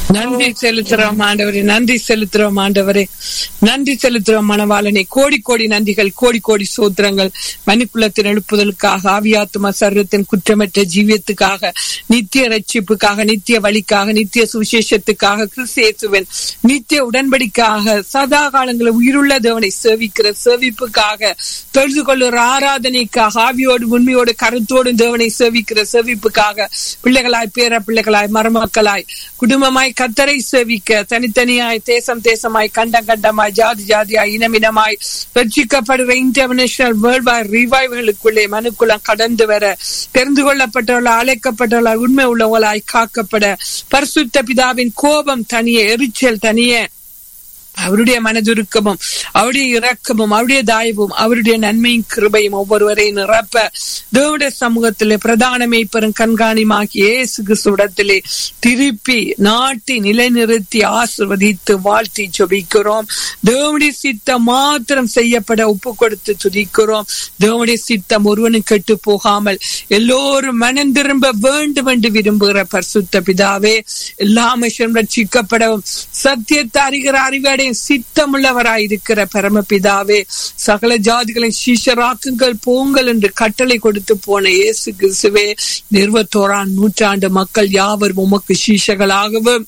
நன்றி செலுத்துறோம் ஆண்டவரே நன்றி செலுத்துறோம் ஆண்டவரே நன்றி செலுத்துறோம் மணவாளனை கோடி கோடி நன்றிகள் கோடி கோடி சோத்திரங்கள் மனுக்குலத்தின் எழுப்புதலுக்காக ஆவியாத்தும சர்வத்தின் குற்றமற்ற ஜீவியத்துக்காக நித்திய ரட்சிப்புக்காக நித்திய வழிக்காக நித்திய சுவிசேஷத்துக்காக கிறிஸ்தேசுவன் நித்திய உடன்படிக்காக சதா காலங்களில் உயிருள்ள தேவனை சேவிக்கிற சேவிப்புக்காக தொழுது கொள்ளுற ஆராதனைக்காக ஆவியோடு உண்மையோடு கருத்தோடு தேவனை சேவிக்கிற சேவிப்புக்காக பிள்ளைகளாய் பேர பிள்ளைகளாய் மருமக்களாய் குடும்பமாய் கத்தரை சேவிக்க தனித்தனியாய் தேசம் தேசமாய் கண்டம் கண்டமாய் ஜாதி ஜாதியாய் இனமினமாய் ரட்சிக்கப்படுகிற இன்டர்நேஷனல் வேர்ல்ட் வாய் ரிவைவ்களுக்குள்ளே மனுக்குளம் கடந்து வர தெரிந்து கொள்ளப்பட்டவர்களாய் அழைக்கப்பட்டவர்களாய் உண்மை உள்ளவர்களாய் காக்கப்பட பரிசுத்த பிதாவின் கோபம் தனியே எரிச்சல் தனியே அவருடைய மனதுருக்கமும் அவருடைய இரக்கமும் அவருடைய தாயவும் அவருடைய நன்மையும் கிருபையும் ஒவ்வொருவரையும் நிரப்ப தேவடைய சமூகத்திலே பிரதான மேய்ப்பரும் கண்காணிமாக்கி இயேசு கிறிஸ்துவிடத்திலே திருப்பி நாட்டி நிலைநிறுத்தி ஆசிர்வதித்து வாழ்த்தி ஜொபிக்கிறோம் தேவனுடைய சித்தம் மாத்திரம் செய்யப்பட ஒப்பு கொடுத்து துதிக்கிறோம் தேவனுடைய சித்தம் ஒருவனும் கெட்டு போகாமல் எல்லோரும் மனம் திரும்ப வேண்டும் என்று விரும்புகிற பரிசுத்த பிதாவே எல்லா மனுஷனும் ரட்சிக்கப்படவும் சத்தியத்தை அறிகிற அறிவடை சித்தமுள்ளவராயிருக்கிற பரமபிதாவே சகல ஜாதிகளை சீஷராக்குங்கள் போங்கள் என்று கட்டளை கொடுத்து போன இயேசு கிறிஸ்துவே நிறுவத்தோரான் நூற்றாண்டு மக்கள் யாவரும் உமக்கு சீஷகளாகவும்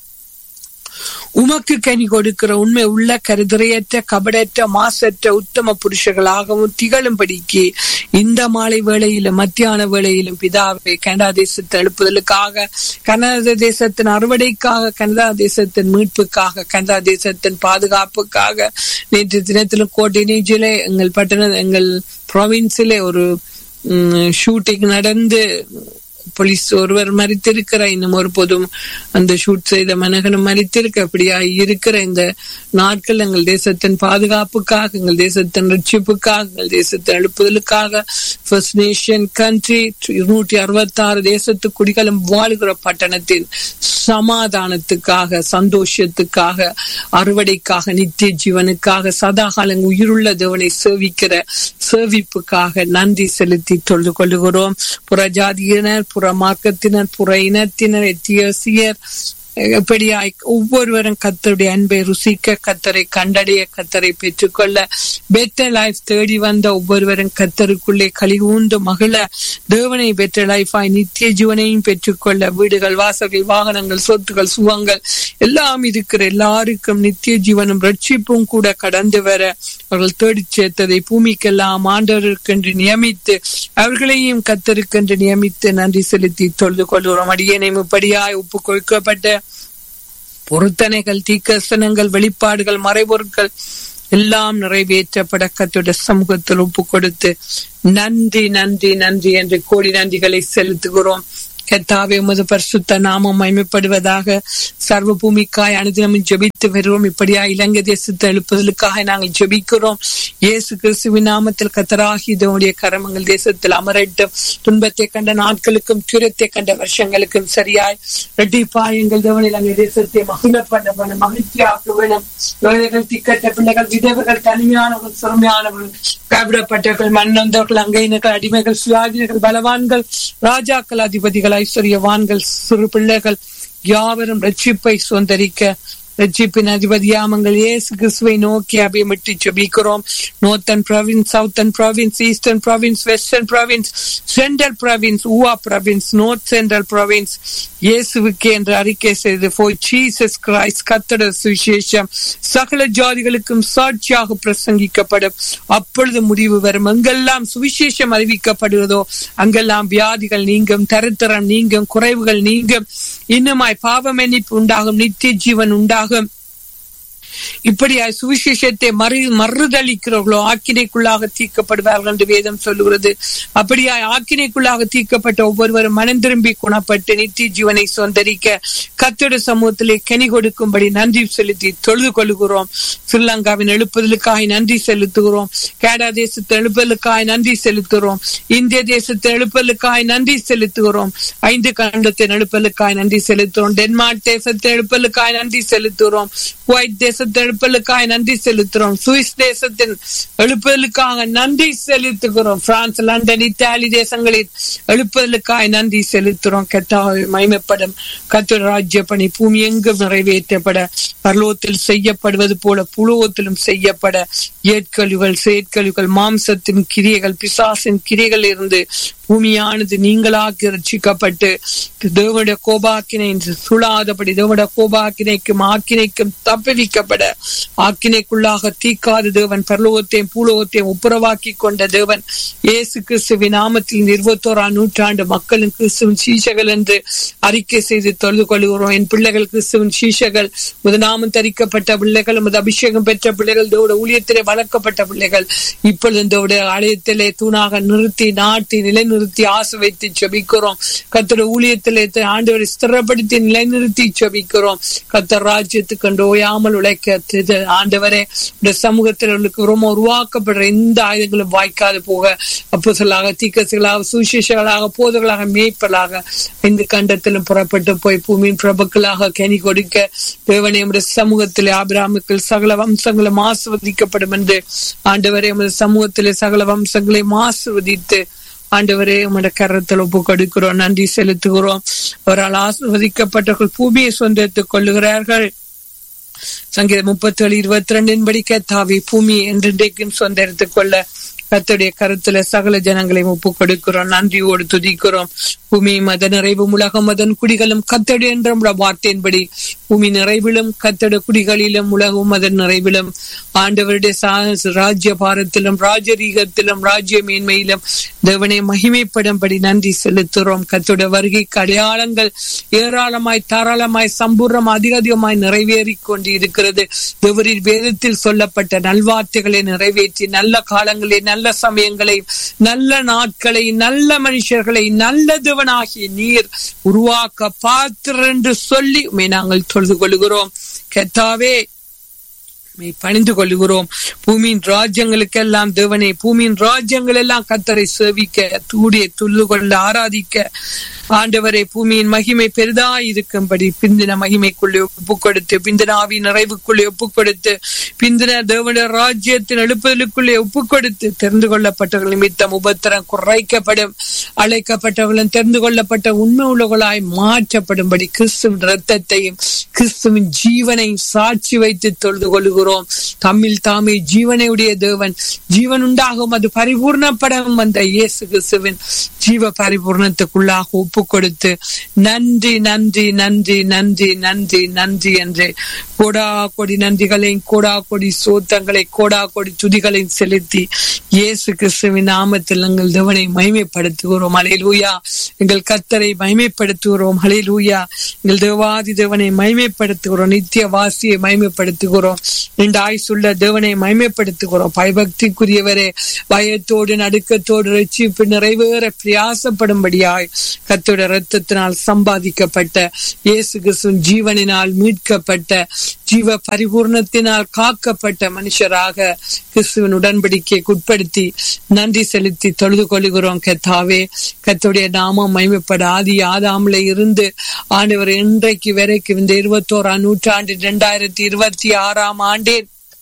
உமக்கு கனி கொடுக்கிற உண்மை உள்ள கருதுரையற்ற கபடற்ற மாசற்ற உத்தம புருஷர்களாகவும் திகழும்படிக்கு இந்த மாலை வேளையிலும் மத்தியான வேளையிலும் பிதாவை கனடா தேசத்தை எழுப்புதலுக்காக கனடா தேசத்தின் அறுவடைக்காக கனடா தேசத்தின் மீட்புக்காக கனடா தேசத்தின் பாதுகாப்புக்காக நேற்று தினத்திலும் கோட்டை நீச்சிலே எங்கள் பட்டண எங்கள் ப்ரொவின்ஸிலே ஒரு ஷூட்டிங் நடந்து போலீஸ் ஒருவர் மறித்திருக்கிற இன்னும் ஒரு பொதும் அந்த ஷூட் செய்த மனகனும் மறித்திருக்க அப்படியா இருக்கிற இந்த நாட்கள் எங்கள் தேசத்தின் பாதுகாப்புக்காக எங்கள் தேசத்தின் ரட்சிப்புக்காக எங்கள் தேசத்தின் எழுப்புதலுக்காக ஃபர்ஸ்ட் நேஷன் கண்ட்ரி இருநூற்றி அறுபத்தி ஆறு தேசத்து குடிகளும் வாழ்கிற பட்டணத்தின் சமாதானத்துக்காக சந்தோஷத்துக்காக அறுவடைக்காக நித்திய ஜீவனுக்காக சதாகாலம் உயிருள்ள தேவனை சேவிக்கிற சேவிப்புக்காக நன்றி செலுத்தி தொழுது கொள்ளுகிறோம் புறஜாதியினர் புற மார்க்கத்தினர் புற இனத்தினர் எத்தியோசியர் எப்படியாய் ஒவ்வொருவரும் கத்தருடைய அன்பை ருசிக்க கத்தரை கண்டடைய கத்தரை பெற்றுக்கொள்ள பெட்டர் லைஃப் தேடி வந்த ஒவ்வொருவரும் கத்தருக்குள்ளே கழிவுண்டு மகிழ தேவனை பெட்டர் லைஃபாய் நித்திய ஜீவனையும் பெற்றுக்கொள்ள வீடுகள் வாசல்கள் வாகனங்கள் சொத்துகள் சுகங்கள் எல்லாம் இருக்கிற எல்லாருக்கும் நித்திய ஜீவனும் ரட்சிப்பும் கூட கடந்து வர அவர்கள் தேடிச் சேர்த்ததை பூமிக்கெல்லாம் ஆண்டவருக்கென்று நியமித்து அவர்களையும் கத்தருக்கென்று நியமித்து நன்றி செலுத்தி தொழுது கொள்கிறோம் அடியனை இப்படியாய் ஒப்பு கொடுக்கப்பட்ட பொருத்தனைகள் தீக்கசனங்கள் வெளிப்பாடுகள் மறைபொருட்கள் எல்லாம் நிறைவேற்றப்பட கத்துடைய சமூகத்தில் ஒப்பு கொடுத்து நன்றி நன்றி நன்றி என்று கோடி நன்றிகளை செலுத்துகிறோம் கத்தாவே உமது பரிசுத்த நாமம் மயமைப்படுவதாக சர்வ பூமிக்காய் அனுதினமும் ஜெபித்து வருவோம் இப்படியா இலங்கை தேசத்தை எழுப்புதலுக்காக நாங்கள் ஜெபிக்கிறோம் இயேசு கிறிஸ்துவின் நாமத்தில் கத்தராகி இதனுடைய கரமங்கள் தேசத்தில் அமரட்டும் துன்பத்தை கண்ட நாட்களுக்கும் துரத்தை கண்ட வருஷங்களுக்கும் சரியாய் ரெட்டிப்பா எங்கள் தேவன் இலங்கை தேசத்தை மகிழ பண்ண வேணும் மகிழ்ச்சியாக்க வேணும் ஏழைகள் திக்கட்ட பிள்ளைகள் விதவைகள் தனிமையானவர்கள் சிறுமையானவர்கள் கைவிடப்பட்டவர்கள் மன்னந்தவர்கள் அங்கையினர்கள் அடிமைகள் சுயாதினர்கள் பலவான்கள் ராஜாக்கள் அதிபதிகள் ஐஸ்வர்யவான்கள் சிறு பிள்ளைகள் யாவரும் ரட்சிப்பை சுதந்திரிக்க ரட்சிப்பின் அதிபதியாமங்கள் இயேசு கிறிஸ்துவை நோக்கி அபியமிட்டு ஜெபிக்கிறோம் northern province southern province eastern province western province central province Uva province north central province இயேசுவுக்கு என்று அறிக்கை செய்து போய் ஜீசஸ் கிரைஸ்ட் கத்தட சுவிசேஷம் சகல ஜாதிகளுக்கும் சாட்சியாக பிரசங்கிக்கப்படும் அப்பொழுது முடிவு வரும் எங்கெல்லாம் சுவிசேஷம் அறிவிக்கப்படுகிறதோ அங்கெல்லாம் வியாதிகள் நீங்கும் தரித்திரம் நீங்கும் குறைவுகள் நீங்கும் இன்னுமாய் பாவ மன்னிப்பு உண்டாகும் நித்திய ஜீவன் உண்டாகும் இப்படியா சுவிசேஷத்தை மறு மறுதளிக்கிறவர்களோ ஆக்கினைக்குள்ளாக தீர்க்கப்படுவார்கள் என்று வேதம் சொல்லுகிறது அப்படியா ஆக்கினைக்குள்ளாக தீர்க்கப்பட்ட ஒவ்வொருவரும் மனம் திரும்பி குணப்பட்டு நித்திய ஜீவனை சொந்தரிக்க கத்தோட சமூகத்திலே கனி கொடுக்கும்படி நன்றி செலுத்தி தொழுது கொள்கிறோம் ஸ்ரீலங்காவின் எழுப்புதலுக்காக நன்றி செலுத்துகிறோம் கேடா தேசத்தை எழுப்புதலுக்காக நன்றி செலுத்துகிறோம் இந்திய தேசத்தை எழுப்புதலுக்காக நன்றி செலுத்துகிறோம் ஐந்து கண்டத்தின் எழுப்பலுக்காய் நன்றி செலுத்துகிறோம் டென்மார்க் தேசத்தை எழுப்பலுக்காய் நன்றி செலுத்துகிறோம் குவைத் தேச தேசத்தை எழுப்பலுக்காக நன்றி செலுத்துறோம் சுவிஸ் தேசத்தின் எழுப்பலுக்காக நன்றி செலுத்துகிறோம் பிரான்ஸ் லண்டன் இத்தாலி தேசங்களில் எழுப்பலுக்காக நன்றி செலுத்துறோம் கத்தாவை மகிமைப்படும் கத்தோட ராஜ்ய பணி பூமி எங்கும் நிறைவேற்றப்பட பரலோகத்தில் செய்யப்படுவது போல புலோகத்திலும் செய்யப்பட ஏற்கழிவுகள் செயற்கழிவுகள் மாம்சத்தின் கிரியைகள் பிசாசின் கிரியைகள் இருந்து பூமியானது நீங்களாக்கி ரட்சிக்கப்பட்டு தேவனுடைய கோபாக்கினை சுழாதபடி தேவனுடைய கோபாக்கினைக்கும் ஆக்கினைக்கும் தப்புவிக்கப்பட ஆக்கினைக்குள்ளாக தீக்காத தேவன் பரலோகத்தையும் பூலோகத்தையும் ஒப்புரவாக்கி கொண்ட தேவன் இயேசு கிறிஸ்துவின் நாமத்தில் இருபத்தோராம் நூற்றாண்டு மக்களின் கிறிஸ்துவின் சீசகள் என்று அறிக்கை செய்து தொழுது கொள்கிறோம் என் பிள்ளைகள் கிறிஸ்துவின் சீசகள் முதநாமம் தரிக்கப்பட்ட பிள்ளைகள் உமது அபிஷேகம் பெற்ற பிள்ளைகள் தேவோட ஊழியத்திலே வளர்க்கப்பட்ட பிள்ளைகள் இப்பொழுது தேவோட ஆலயத்திலே தூணாக நிறுத்தி நாட்டி நிலைநிறுத்தி ஆசை வைத்து செபிக்கிறோம் கத்தோட ஊழியத்திலே ஆண்டவரை ஸ்திரப்படுத்தி நிலைநிறுத்தி செபிக்கிறோம் கத்தர் ராஜ்யத்துக்கு கண்டு ஓயாமல் உழைக்க ஆண்டவரே இந்த சமூகத்தில் உங்களுக்கு ரொம்ப உருவாக்கப்படுற எந்த ஆயுதங்களும் வாய்க்காது போக அப்போசலாக தீக்கசுகளாக சுசேஷங்களாக போதர்களாக மேய்ப்பலாக இந்த கண்டத்திலும் புறப்பட்டு போய் பூமியின் பிரபுக்களாக கனி கொடுக்க தேவனை நம்முடைய சமூகத்திலே ஆபிராமுக்கள் சகல வம்சங்களும் ஆசிர்வதிக்கப்படும் என்று ஆண்டவரே நமது சமூகத்திலே சகல வம்சங்களையும் ஆசிர்வதித்து ஆண்டவரே உங்களுடைய கரத்தில் ஒப்பு கொடுக்கிறோம் நன்றி செலுத்துகிறோம் அவரால் ஆசிர்வதிக்கப்பட்டவர்கள் பூமியை சொந்தத்துக் கொள்ளுகிறார்கள் சங்கீதம் முப்பத்தி ஏழு இருபத்தி ரெண்டின் படி தாவி பூமி என்றென்றைக்கும் சொந்த எடுத்துக் கொள்ள கத்துடைய கருத்துல சகல ஜனங்களையும் ஒப்பு கொடுக்கிறோம் நன்றியோடு துதிக்கிறோம் பூமி மத நிறைவும் உலகம் அதன் குடிகளும் கத்தடு என்ற வார்த்தையின்படி பூமி நிறைவிலும் கத்தட குடிகளிலும் உலகம் அதன் நிறைவிலும் ஆண்டவருடைய ராஜ்ய பாரத்திலும் ராஜரீகத்திலும் ராஜ்ய மேன்மையிலும் தேவனை மகிமைப்படும்படி நன்றி செலுத்துகிறோம் கத்தோட வருகைக்கு அடையாளங்கள் ஏராளமாய் தாராளமாய் சம்பூர்ணம் அதிக அதிகமாய் நிறைவேறி கொண்டு இருக்கிறது தேவரின் வேதத்தில் சொல்லப்பட்ட நல்வார்த்தைகளை நிறைவேற்றி நல்ல காலங்களை நல்ல சமயங்களை நல்ல நாட்களை நல்ல மனுஷர்களை நல்ல தேவனாகிய நீர் உருவாக்க பாத்திர என்று சொல்லி உண்மை நாங்கள் தொழுது கொள்கிறோம் கெத்தாவே பணிந்து கொள்கிறோம் பூமியின் ராஜ்யங்களுக்கெல்லாம் தேவனே பூமியின் ராஜ்யங்கள் எல்லாம் கத்தரை சேவிக்க தூடிய துள்ளு கொள்ள ஆராதிக்க ஆண்டவரை பூமியின் மகிமை பெரிதா இருக்கும்படி பிந்தின மகிமைக்குள்ளே ஒப்பு கொடுத்து பிந்தின ஆவி நிறைவுக்குள்ளே ஒப்பு கொடுத்து பிந்தின தேவனுடைய ராஜ்யத்தின் எழுப்புதலுக்குள்ளே ஒப்பு கொடுத்து தெரிந்து கொள்ளப்பட்டவர்கள் நிமித்தம் உபத்திரம் குறைக்கப்படும் அழைக்கப்பட்டவர்களும் தெரிந்து கொள்ளப்பட்ட உண்மை உள்ளவர்களாய் மாற்றப்படும்படி கிறிஸ்துவின் ரத்தத்தையும் கிறிஸ்துவின் ஜீவனையும் சாட்சி வைத்து தொழுது கொள்கிறோம் தம்மில் தாமே ஜீவனையுடைய தேவன் ஜீவன் உண்டாகும் அது பரிபூர்ணப்படம் வந்த இயேசு கிறிஸ்துவின் ஜீவ பரிபூர்ணத்துக்குள்ளாக ஒப்பு கொடுத்து நன்றி நன்றி நன்றி நன்றி நன்றி நன்றி என்று கோடா கொடி நன்றிகளையும் கோடா கொடி சோத்தங்களை கோடா கொடி துதிகளையும் செலுத்தி இயேசு கிறிஸ்துவின் நாமத்தில் எங்கள் தேவனை மகிமைப்படுத்துகிறோம் அலையிலூயா எங்கள் கத்தரை மகிமைப்படுத்துகிறோம் அலையிலூயா எங்கள் தேவாதி தேவனை மகிமைப்படுத்துகிறோம் நித்திய வாசியை மகிமைப்படுத்துகிறோம் ரெண்டு ஆயுசுள்ள தேவனை மகிமைப்படுத்துகிறோம் பயபக்திக்குரியவரே பயத்தோடு நடுக்கத்தோடு ரட்சிப்பு நிறைவேற பிரயாசப்படும்படியாய் கத்தோட ரத்தத்தினால் சம்பாதிக்கப்பட்ட இயேசு கிறிஸ்துவின் ஜீவனினால் மீட்கப்பட்ட ஜீவ பரிபூர்ணத்தினால் காக்கப்பட்ட மனுஷராக கிறிஸ்துவின் உடன்படிக்கைக்கு உட்படுத்தி நன்றி செலுத்தி தொழுது கொள்கிறோம் கத்தாவே கத்தோடைய நாமம் மகிமைப்பட ஆதி ஆதாமில இருந்து ஆண்டவர் இன்றைக்கு வரைக்கும் இந்த இருபத்தோராம் நூற்றாண்டு இரண்டாயிரத்தி இருபத்தி ஆறாம் ஆண்டே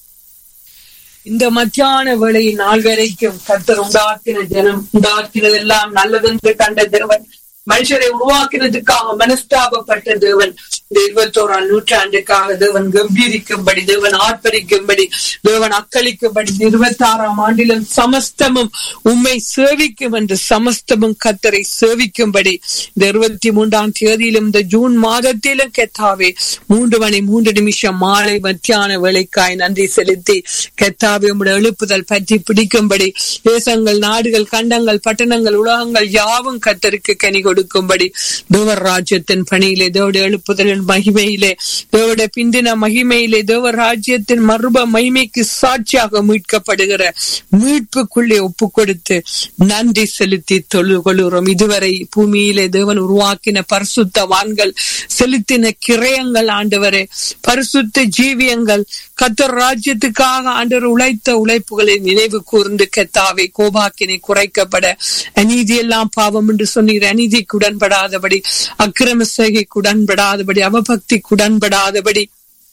இந்த மத்தியான வேளையின் நாள் வரைக்கும் கத்தர் உண்டாக்கின ஜனம் உண்டாக்கினதெல்லாம் நல்லதென்று கண்ட தேவன் மனுஷரை உருவாக்கினதுக்காக மனஸ்தாபப்பட்ட தேவன் இந்த இருபத்தோராம் நூற்றாண்டுக்காக தேவன் கம்பீரிக்கும்படி தேவன் ஆர்ப்பரிக்கும்படி தேவன் அக்களிக்கும்படி இருபத்தி ஆறாம் ஆண்டிலும் சமஸ்தமும் உண்மை சேவிக்கும் என்று சமஸ்தமும் கத்தரை சேவிக்கும்படி இந்த இருபத்தி மூன்றாம் தேதியிலும் இந்த ஜூன் மாதத்திலும் கெத்தாவே மூன்று மணி மூன்று நிமிஷம் மாலை மத்தியான வேலைக்காய் நன்றி செலுத்தி கெத்தாவே உடைய எழுப்புதல் பற்றி பிடிக்கும்படி தேசங்கள் நாடுகள் கண்டங்கள் பட்டணங்கள் உலகங்கள் யாவும் கத்தருக்கு கனி கொடுக்கும்படி தேவர் ராஜ்யத்தின் பணியிலே தேவடைய எழுப்புதலின் மகிமையிலே தேவடைய பிந்தின மகிமையிலே தேவர் ராஜ்யத்தின் மறுப மகிமைக்கு சாட்சியாக மீட்கப்படுகிற மீட்புக்குள்ளே ஒப்பு கொடுத்து நன்றி செலுத்தி தொழு கொள்கிறோம் இதுவரை பூமியிலே தேவன் உருவாக்கின பரிசுத்தவான்கள் செலுத்தின கிரயங்கள் ஆண்டவரே பரிசுத்த ஜீவியங்கள் கத்தர் ராஜ்யத்துக்காக ஆண்டவர் உழைத்த உழைப்புகளை நினைவு கூர்ந்து கெத்தாவை கோபாக்கினை குறைக்கப்பட அநீதி எல்லாம் பாவம் என்று சொன்னீர் அநீதிக்கு உடன்படாதபடி அக்கிரம செய்கைக்கு உடன்படாதபடி அவபக்திக்கு உடன்படாதபடி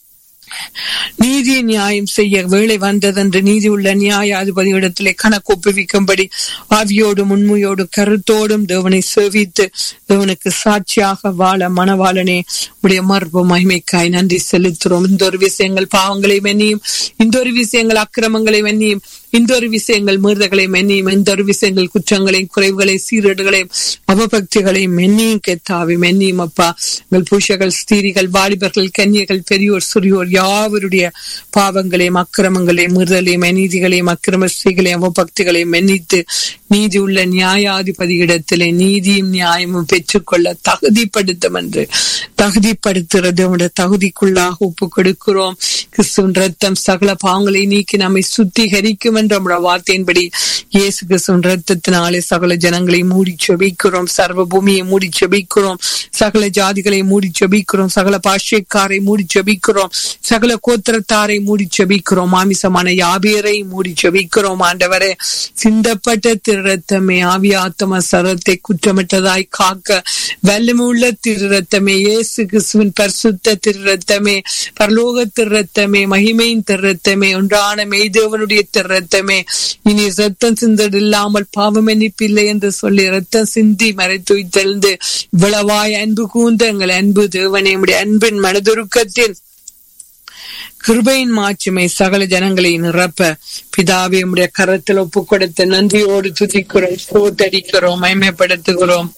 நீதி நியாயம் செய்ய வேலை வந்ததென்று நீதி உள்ள நியாயாதிபதியிடத்திலே கணக்கு ஒப்புவிக்கும்படி ஆவியோடு உண்மையோடு கருத்தோடும் தேவனை சேவித்து தேவனுக்கு சாட்சியாக வாழ மனவாளனே உடைய மர்ப மகிமைக்காய் நன்றி செலுத்துறோம் இந்த ஒரு விஷயங்கள் பாவங்களை மென்னியும் இந்த ஒரு விஷயங்கள் அக்கிரமங்களை மென்னியும் இந்த ஒரு விஷயங்கள் மீறுதல்களை மென்னியும் இந்த ஒரு விஷயங்கள் குற்றங்களையும் குறைவுகளை சீரடுகளையும் அவபக்திகளையும் மென்னியும் கெத்தாவி மென்னியும் அப்பா எங்கள் பூஷகள் ஸ்திரீகள் வாலிபர்கள் கன்னியர்கள் பெரியோர் சிறியோர் யாவருடைய பாவங்களையும் அக்கிரமங்களையும் மீறுதலையும் அநீதிகளையும் அக்கிரம ஸ்ரீகளையும் அவபக்திகளையும் மென்னித்து நீதி உள்ள நியாயாதிபதியிடத்திலே நீதியும் நியாயமும் பெற்றுக்கொள்ள தகுதிப்படுத்தும் என்று தகுதிப்படுத்துறது உடைய தகுதிக்குள்ளாக ஒப்பு கொடுக்கிறோம் கிறிஸ்துவின் ரத்தம் சகல பாவங்களை நீக்கி நம்மை சுத்திகரிக்கும் என்ற நம்முடைய வார்த்தையின்படி இயேசு கிறிஸ்துவின் ரத்தத்தினாலே சகல ஜனங்களை மூடி செபிக்கிறோம் சர்வ பூமியை மூடி செபிக்கிறோம் சகல ஜாதிகளை மூடி செபிக்கிறோம் சகல பாஷைக்காரை மூடி செபிக்கிறோம் சகல கோத்திரத்தாரை மூடி செபிக்கிறோம் மாமிசமான யாபியரை மூடி செபிக்கிறோம் ஆண்டவரே சிந்தப்பட்ட திருரத்தமே ஆவியாத்தம சரத்தை குற்றமற்றதாய் காக்க வல்லமுள்ள திருரத்தமே இயேசு கிறிஸ்துவின் பரிசுத்த திருரத்தமே பரலோக திருரத்தமே மகிமையின் திருரத்தமே ஒன்றான மெய்தேவனுடைய திருரத்தமே இனி ரத்தம் சிந்தது இல்லாமல் பாவம் மன்னிப்பில்லை என்று சொல்லி ரத்தம் சிந்தி மறைத்து தெளிந்து இவ்வளவாய் அன்பு கூந்த எங்கள் அன்பு தேவனே உடைய அன்பின் மனதுருக்கத்தின் கிருபையின் மாட்சிமை சகல ஜனங்களை நிரப்ப பிதாவே உடைய கரத்தில் ஒப்பு கொடுத்த நன்றியோடு துதிக்கிறோம் சோத்தடிக்கிறோம் மயமைப்படுத்துகிறோம்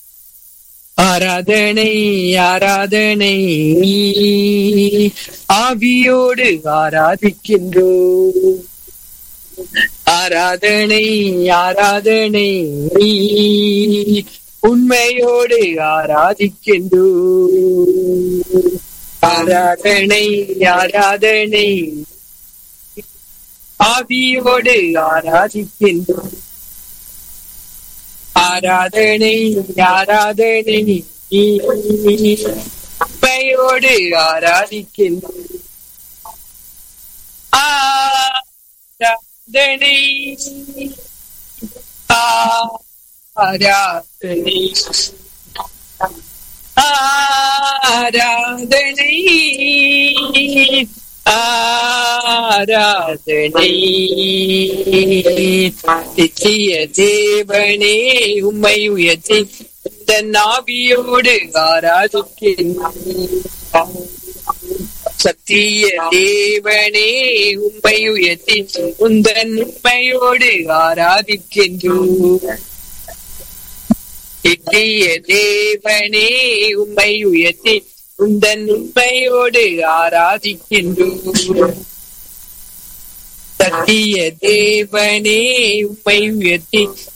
ஆராதனை ஆராதனை ஆவியோடு ஆராதிக்கின்றோ ஆராதனை ஆராதனை உண்மையோடு ஆராதிக்கின்றோ ஆராதனை ஆராதனை ஆவியோடு ஆராதிக்கின்றோம் ஆராதனை ஆராதனை உண்மையோடு ஆராதிக்கின்றோம் ஆராதனை ஆராதனை ஆராதனை ஆராதனை நித்திய தேவனே உம்மை உயர்த்தி இந்த நாவியோடு ஆராதிக்கின்றோம் சத்திய தேவனே உம்மை உயர்த்தி உந்தன் உண்மையோடு ஆராதிக்கின்றோம் நித்திய தேவனே உம்மை உயர்த்தி உந்தன் உண்மையோடு ஆராதிக்கின்றோம் சத்திய தேவனே உம்மை உயர்த்தி